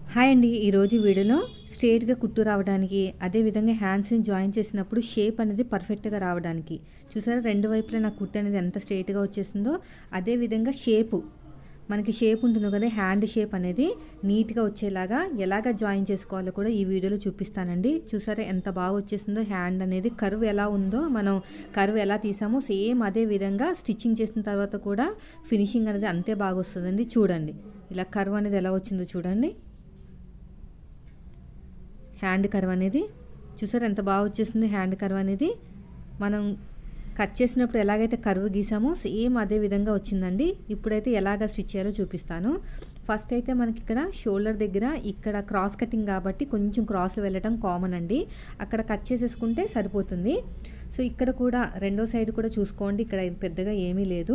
hi అండి ఈరోజు వీడియోలో స్ట్రేట్గా కుట్టు రావడానికి అదేవిధంగా హ్యాండ్స్ని జాయిన్ చేసినప్పుడు షేప్ అనేది పర్ఫెక్ట్గా రావడానికి చూసారా రెండు వైపులా నా కుట్టు అనేది ఎంత స్ట్రేట్గా వచ్చేసిందో అదేవిధంగా షేపు మనకి షేప్ ఉంటుంది కదా హ్యాండ్ షేప్ అనేది నీట్గా వచ్చేలాగా ఎలాగ జాయిన్ చేసుకోవాలో కూడా ఈ వీడియోలో చూపిస్తానండి చూసారా ఎంత బాగా వచ్చేసిందో హ్యాండ్ అనేది కర్వ్ ఎలా ఉందో మనం కర్వ్ ఎలా తీసామో సేమ్ అదే విధంగా స్టిచ్చింగ్ చేసిన తర్వాత కూడా ఫినిషింగ్ అనేది అంతే బాగా వస్తుందండి చూడండి ఇలా కర్వ్ అనేది ఎలా వచ్చిందో చూడండి హ్యాండ్ కర్వ్ అనేది చూసారు ఎంత బాగా వచ్చేసింది హ్యాండ్ కర్వ్ అనేది మనం కట్ చేసినప్పుడు ఎలాగైతే కర్వ్ గీసామో సేమ్ అదే విధంగా వచ్చిందండి ఇప్పుడైతే ఎలాగ స్టిచ్ చేయాలో చూపిస్తాను ఫస్ట్ అయితే మనకి ఇక్కడ షోల్డర్ దగ్గర ఇక్కడ క్రాస్ కటింగ్ కాబట్టి కొంచెం క్రాస్ వెళ్ళటం కామన్ అండి అక్కడ కట్ చేసేసుకుంటే సరిపోతుంది సో ఇక్కడ కూడా రెండో సైడ్ కూడా చూసుకోండి ఇక్కడ పెద్దగా ఏమీ లేదు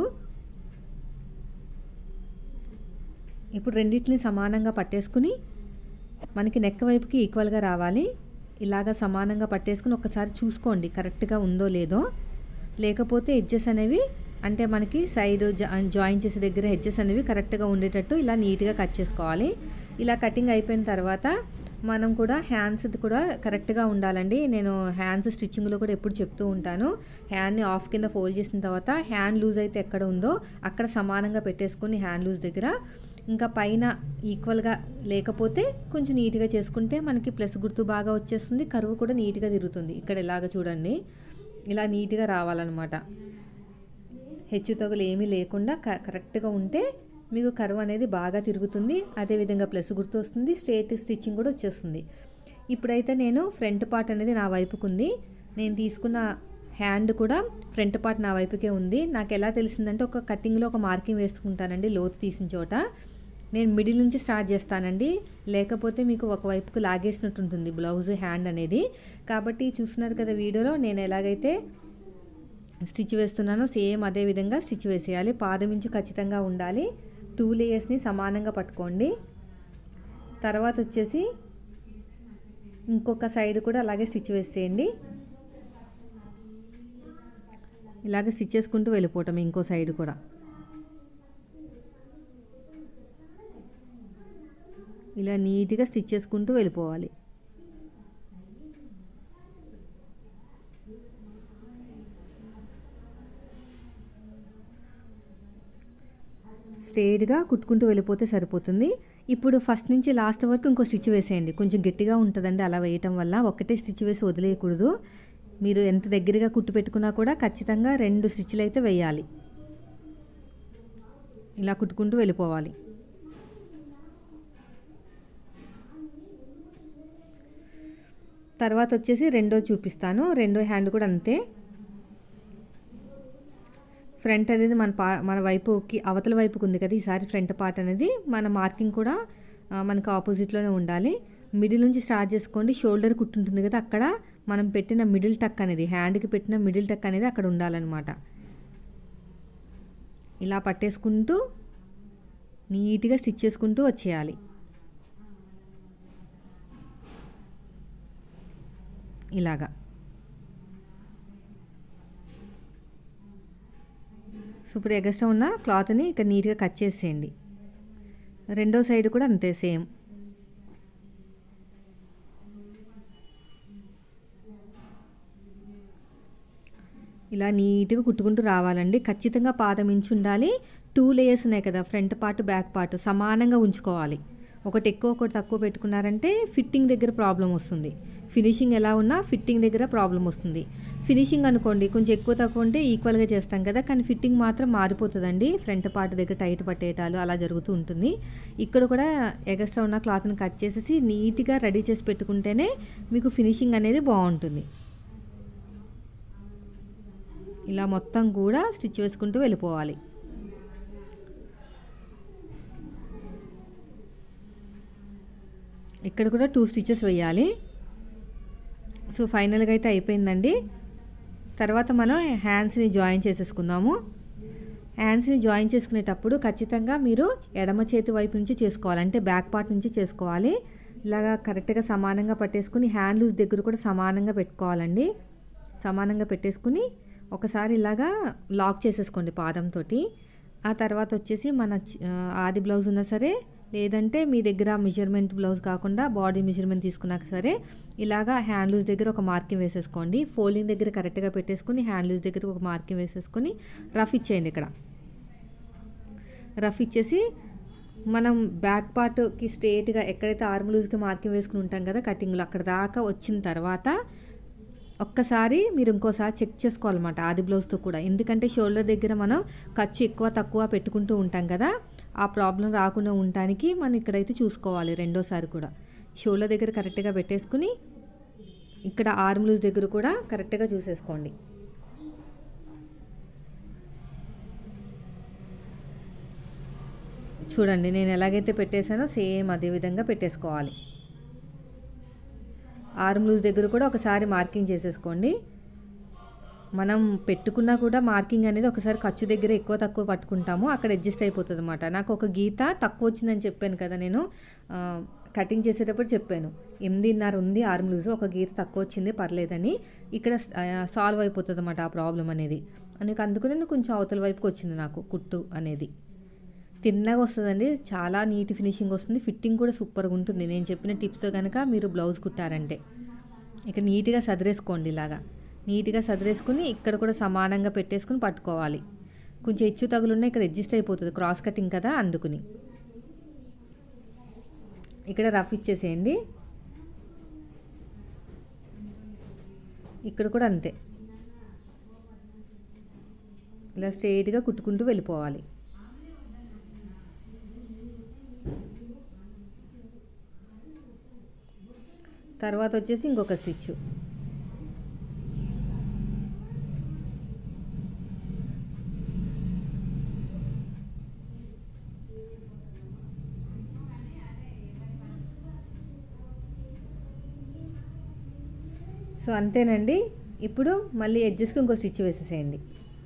ఇప్పుడు రెండింటిని సమానంగా పట్టేసుకుని మనకి నెక్ వైపుకి ఈక్వల్గా రావాలి ఇలాగ సమానంగా పట్టేసుకుని ఒకసారి చూసుకోండి కరెక్ట్గా ఉందో లేదో లేకపోతే ఎడ్జెస్ అనేవి అంటే మనకి సైడ్ జాయిన్ చేసే దగ్గర హెడ్జెస్ అనేవి కరెక్ట్గా ఉండేటట్టు ఇలా నీట్గా కట్ చేసుకోవాలి ఇలా కటింగ్ అయిపోయిన తర్వాత మనం కూడా హ్యాండ్స్ కూడా కరెక్ట్గా ఉండాలండి నేను హ్యాండ్స్ స్టిచ్చింగ్లో కూడా ఎప్పుడు చెప్తూ ఉంటాను హ్యాండ్ని ఆఫ్ కింద ఫోల్డ్ చేసిన తర్వాత హ్యాండ్ లూజ్ అయితే ఎక్కడ ఉందో అక్కడ సమానంగా పెట్టేసుకుని హ్యాండ్ లూజ్ దగ్గర ఇంకా పైన ఈక్వల్గా లేకపోతే కొంచెం నీట్గా చేసుకుంటే మనకి ప్లస్ గుర్తు బాగా వచ్చేస్తుంది కరువు కూడా నీట్గా తిరుగుతుంది ఇక్కడ ఇలాగ చూడండి ఇలా నీట్గా రావాలన్నమాట హెచ్చు తగులు ఏమీ లేకుండా కరెక్ట్గా ఉంటే మీకు కరువు అనేది బాగా తిరుగుతుంది అదేవిధంగా ప్లస్ గుర్తు వస్తుంది స్ట్రేట్ స్టిచ్చింగ్ కూడా వచ్చేస్తుంది ఇప్పుడైతే నేను ఫ్రంట్ పార్ట్ అనేది నా వైపుకు ఉంది నేను తీసుకున్న హ్యాండ్ కూడా ఫ్రంట్ పార్ట్ నా వైపుకే ఉంది నాకు ఎలా తెలిసిందంటే ఒక కటింగ్లో ఒక మార్కింగ్ వేసుకుంటానండి లోతు తీసిన చోట నేను మిడిల్ నుంచి స్టార్ట్ చేస్తానండి లేకపోతే మీకు ఒకవైపుకు లాగేసినట్టు ఉంటుంది బ్లౌజ్ హ్యాండ్ అనేది కాబట్టి చూస్తున్నారు కదా వీడియోలో నేను ఎలాగైతే స్టిచ్ వేస్తున్నానో సేమ్ అదే విధంగా స్టిచ్ వేసేయాలి పాదమించు ఖచ్చితంగా ఉండాలి టూ లేయర్స్ని సమానంగా పట్టుకోండి తర్వాత వచ్చేసి ఇంకొక సైడ్ కూడా అలాగే స్టిచ్ వేసేయండి ఇలాగ స్టిచ్ చేసుకుంటూ వెళ్ళిపోవటం ఇంకో సైడ్ కూడా ఇలా నీట్గా స్టిచ్ చేసుకుంటూ వెళ్ళిపోవాలి స్ట్రేట్గా కుట్టుకుంటూ వెళ్ళిపోతే సరిపోతుంది ఇప్పుడు ఫస్ట్ నుంచి లాస్ట్ వరకు ఇంకో స్టిచ్ వేసేయండి కొంచెం గట్టిగా ఉంటుందండి అలా వేయటం వల్ల ఒకటే స్టిచ్ వేసి వదిలేయకూడదు మీరు ఎంత దగ్గరగా కుట్టు పెట్టుకున్నా కూడా ఖచ్చితంగా రెండు స్టిచ్లు అయితే వేయాలి ఇలా కుట్టుకుంటూ వెళ్ళిపోవాలి తర్వాత వచ్చేసి రెండో చూపిస్తాను రెండో హ్యాండ్ కూడా అంతే ఫ్రంట్ అనేది మన పా మన వైపుకి అవతల వైపుకి ఉంది కదా ఈసారి ఫ్రంట్ పార్ట్ అనేది మన మార్కింగ్ కూడా మనకు ఆపోజిట్లోనే ఉండాలి మిడిల్ నుంచి స్టార్ట్ చేసుకోండి షోల్డర్ కుట్టుంటుంది కదా అక్కడ మనం పెట్టిన మిడిల్ టక్ అనేది హ్యాండ్కి పెట్టిన మిడిల్ టక్ అనేది అక్కడ ఉండాలన్నమాట ఇలా పట్టేసుకుంటూ నీట్గా స్టిచ్ చేసుకుంటూ వచ్చేయాలి ఇలాగా సో ఇప్పుడు ఎగస్ట్రా ఉన్న క్లాత్ని ఇక్కడ నీట్గా కట్ చేసేయండి రెండో సైడ్ కూడా అంతే సేమ్ ఇలా నీట్గా కుట్టుకుంటూ రావాలండి ఖచ్చితంగా పాదం ఇంచు ఉండాలి టూ లేయర్స్ ఉన్నాయి కదా ఫ్రంట్ పార్ట్ బ్యాక్ పార్ట్ సమానంగా ఉంచుకోవాలి ఒకటి ఎక్కువ ఒకటి తక్కువ పెట్టుకున్నారంటే ఫిట్టింగ్ దగ్గర ప్రాబ్లం వస్తుంది ఫినిషింగ్ ఎలా ఉన్నా ఫిట్టింగ్ దగ్గర ప్రాబ్లం వస్తుంది ఫినిషింగ్ అనుకోండి కొంచెం ఎక్కువ తక్కువ ఉంటే ఈక్వల్గా చేస్తాం కదా కానీ ఫిట్టింగ్ మాత్రం మారిపోతుందండి ఫ్రంట్ పార్ట్ దగ్గర టైట్ పట్టేయటాలు అలా జరుగుతూ ఉంటుంది ఇక్కడ కూడా ఎగస్ట్రా ఉన్న క్లాత్ని కట్ చేసేసి నీట్గా రెడీ చేసి పెట్టుకుంటేనే మీకు ఫినిషింగ్ అనేది బాగుంటుంది ఇలా మొత్తం కూడా స్టిచ్ వేసుకుంటూ వెళ్ళిపోవాలి ఇక్కడ కూడా టూ స్టిచెస్ వేయాలి సో ఫైనల్గా అయితే అయిపోయిందండి తర్వాత మనం హ్యాండ్స్ని జాయిన్ చేసేసుకుందాము హ్యాండ్స్ని జాయిన్ చేసుకునేటప్పుడు ఖచ్చితంగా మీరు ఎడమ చేతి వైపు నుంచి చేసుకోవాలి అంటే బ్యాక్ పార్ట్ నుంచి చేసుకోవాలి ఇలాగా కరెక్ట్గా సమానంగా పట్టేసుకుని హ్యాండ్ లూజ్ దగ్గర కూడా సమానంగా పెట్టుకోవాలండి సమానంగా పెట్టేసుకుని ఒకసారి ఇలాగా లాక్ చేసేసుకోండి పాదంతో ఆ తర్వాత వచ్చేసి మన చ- ఆ, ఆది బ్లౌజ్ ఉన్నా సరే లేదంటే మీ దగ్గర మెజర్మెంట్ బ్లౌజ్ కాకుండా బాడీ మెజర్మెంట్ తీసుకున్నాక సరే ఇలాగా హ్యాండ్ లూజ్ దగ్గర ఒక మార్కింగ్ వేసేసుకోండి ఫోల్డింగ్ దగ్గర కరెక్ట్గా పెట్టేసుకుని హ్యాండ్ లూజ్ దగ్గర ఒక మార్కింగ్ వేసేసుకొని రఫ్ ఇచ్చేయండి ఇక్కడ రఫ్ ఇచ్చేసి మనం బ్యాక్ పార్ట్కి స్ట్రేట్గా ఎక్కడైతే ఆర్మ్ లూజ్కి మార్కింగ్ వేసుకుని ఉంటాం కదా కటింగ్లో అక్కడ దాకా వచ్చిన తర్వాత ఒక్కసారి మీరు ఇంకోసారి చెక్ చేసుకోవాలన్నమాట ఆది బ్లౌజ్తో కూడా ఎందుకంటే షోల్డర్ దగ్గర మనం ఖర్చు ఎక్కువ తక్కువ పెట్టుకుంటూ ఉంటాం కదా ఆ ప్రాబ్లం రాకుండా ఉండటానికి మనం ఇక్కడైతే చూసుకోవాలి రెండోసారి కూడా షోల్డర్ దగ్గర కరెక్ట్గా పెట్టేసుకుని ఇక్కడ ఆర్మ్ లూజ్ దగ్గర కూడా కరెక్ట్గా చూసేసుకోండి చూడండి నేను ఎలాగైతే పెట్టేశానో సేమ్ అదే విధంగా పెట్టేసుకోవాలి ఆర్మ్ లూజ్ దగ్గర కూడా ఒకసారి మార్కింగ్ చేసేసుకోండి మనం పెట్టుకున్నా కూడా మార్కింగ్ అనేది ఒకసారి ఖర్చు దగ్గర ఎక్కువ తక్కువ పట్టుకుంటాము అక్కడ అడ్జస్ట్ అయిపోతుంది అనమాట నాకు ఒక గీత తక్కువ వచ్చిందని చెప్పాను కదా నేను ఆ, కటింగ్ చేసేటప్పుడు చెప్పాను ఎనిమిదిన్నర ఉంది ఆర్మ్ లూజ్ ఒక గీత తక్కువ వచ్చింది పర్లేదని ఇక్కడ సాల్వ్ అయిపోతుంది అనమాట ఆ ప్రాబ్లం అనేది అందుకు అందుకని నేను కొంచెం అవతల వైపుకి వచ్చింది నాకు కుట్టు అనేది తిన్నగా వస్తుందండి చాలా నీట్ ఫినిషింగ్ వస్తుంది ఫిట్టింగ్ కూడా సూపర్గా ఉంటుంది నేను చెప్పిన టిప్స్తో కనుక మీరు బ్లౌజ్ కుట్టారంటే ఇక నీట్గా సదిరేసుకోండి ఇలాగా నీట్గా సదిరేసుకుని ఇక్కడ కూడా సమానంగా పెట్టేసుకుని పట్టుకోవాలి కొంచెం హెచ్చు తగులున్నా ఇక్కడ అడ్జస్ట్ అయిపోతుంది క్రాస్ కటింగ్ కదా అందుకుని ఇక్కడ రఫ్ ఇచ్చేసేయండి ఇక్కడ కూడా అంతే ఇలా స్ట్రైట్గా కుట్టుకుంటూ వెళ్ళిపోవాలి తర్వాత వచ్చేసి ఇంకొక స్టిచ్ సో అంతేనండి ఇప్పుడు మళ్ళీ ఎడ్జెస్కి ఇంకో స్టిచ్ వేసేసేయండి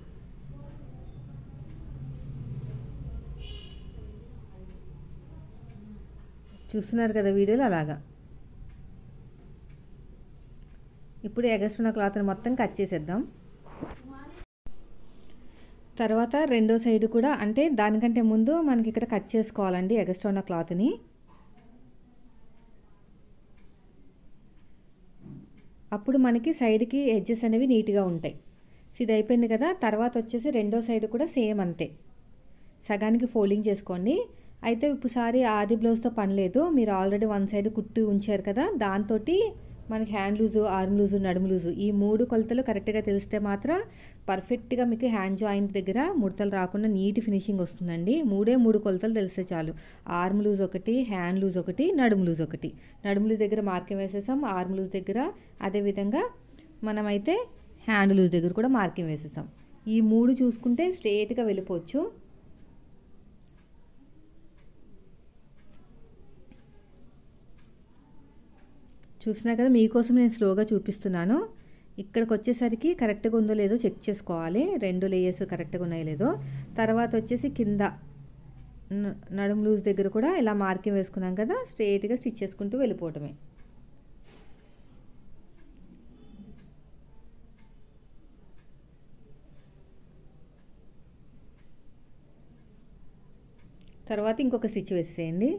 చూస్తున్నారు కదా వీడియోలో అలాగా ఇప్పుడు ఎగస్ట్రున్న క్లాత్ని మొత్తం కట్ చేసేద్దాం తర్వాత రెండో సైడ్ కూడా అంటే దానికంటే ముందు మనకి ఇక్కడ కట్ చేసుకోవాలండి ఎగస్ట్రా ఉన్న క్లాత్ని అప్పుడు మనకి సైడ్కి ఎడ్జెస్ అనేవి నీట్గా ఉంటాయి సో ఇది అయిపోయింది కదా తర్వాత వచ్చేసి రెండో సైడ్ కూడా సేమ్ అంతే సగానికి ఫోల్డింగ్ చేసుకోండి అయితే ఇప్పుడుసారి ఆది బ్లౌజ్తో పని లేదు మీరు ఆల్రెడీ వన్ సైడ్ కుట్టి ఉంచారు కదా దాంతో మనకి హ్యాండ్ లూజు ఆర్మ్ లూజు నడుము లూజు ఈ మూడు కొలతలు కరెక్ట్గా తెలిస్తే మాత్రం పర్ఫెక్ట్గా మీకు హ్యాండ్ జాయింట్ దగ్గర ముడతలు రాకుండా నీట్ ఫినిషింగ్ వస్తుందండి మూడే మూడు కొలతలు తెలిస్తే చాలు ఆర్మ్ లూజ్ ఒకటి హ్యాండ్ లూజ్ ఒకటి నడుము లూజ్ ఒకటి నడుము లూజ్ దగ్గర మార్కింగ్ వేసేసాం ఆర్మ్ లూజ్ దగ్గర అదేవిధంగా మనమైతే హ్యాండ్ లూజ్ దగ్గర కూడా మార్కింగ్ వేసేసాం ఈ మూడు చూసుకుంటే స్ట్రేట్గా వెళ్ళిపోవచ్చు చూసినా కదా మీకోసం నేను స్లోగా చూపిస్తున్నాను ఇక్కడికి వచ్చేసరికి కరెక్ట్గా ఉందో లేదో చెక్ చేసుకోవాలి రెండు లేయర్స్ కరెక్ట్గా ఉన్నాయో లేదో తర్వాత వచ్చేసి కింద న- నడుము లూజ్ దగ్గర కూడా ఇలా మార్కింగ్ వేసుకున్నాం కదా స్ట్రైట్గా స్టిచ్ చేసుకుంటూ వెళ్ళిపోవటమే తర్వాత ఇంకొక స్టిచ్ వేసేయండి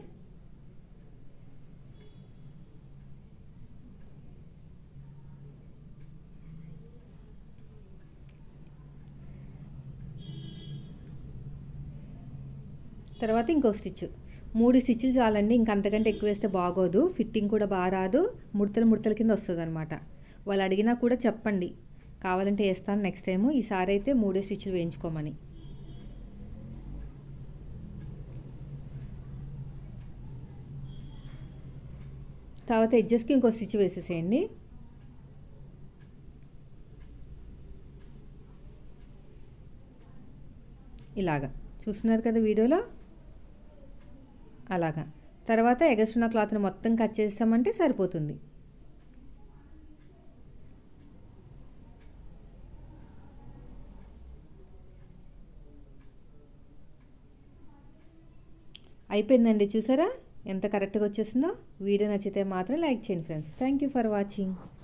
తర్వాత ఇంకొక స్టిచ్ మూడు స్టిచ్లు చాలండి ఇంక అంతకంటే ఎక్కువ వేస్తే బాగోదు ఫిట్టింగ్ కూడా బాగా రాదు ముడతలు ముడతల కింద వస్తుంది అనమాట వాళ్ళు అడిగినా కూడా చెప్పండి కావాలంటే వేస్తాను నెక్స్ట్ టైము ఈసారి అయితే మూడే స్టిచ్లు వేయించుకోమని తర్వాత ఎడ్జెస్కి ఇంకో స్టిచ్ వేసేసేయండి ఇలాగా చూస్తున్నారు కదా వీడియోలో అలాగా తర్వాత ఎగస్ట్రున్న క్లాత్ని మొత్తం కట్ చేసామంటే సరిపోతుంది అయిపోయిందండి చూసారా ఎంత కరెక్ట్గా వచ్చేసిందో వీడియో నచ్చితే మాత్రం లైక్ చేయండి friends thank you for watching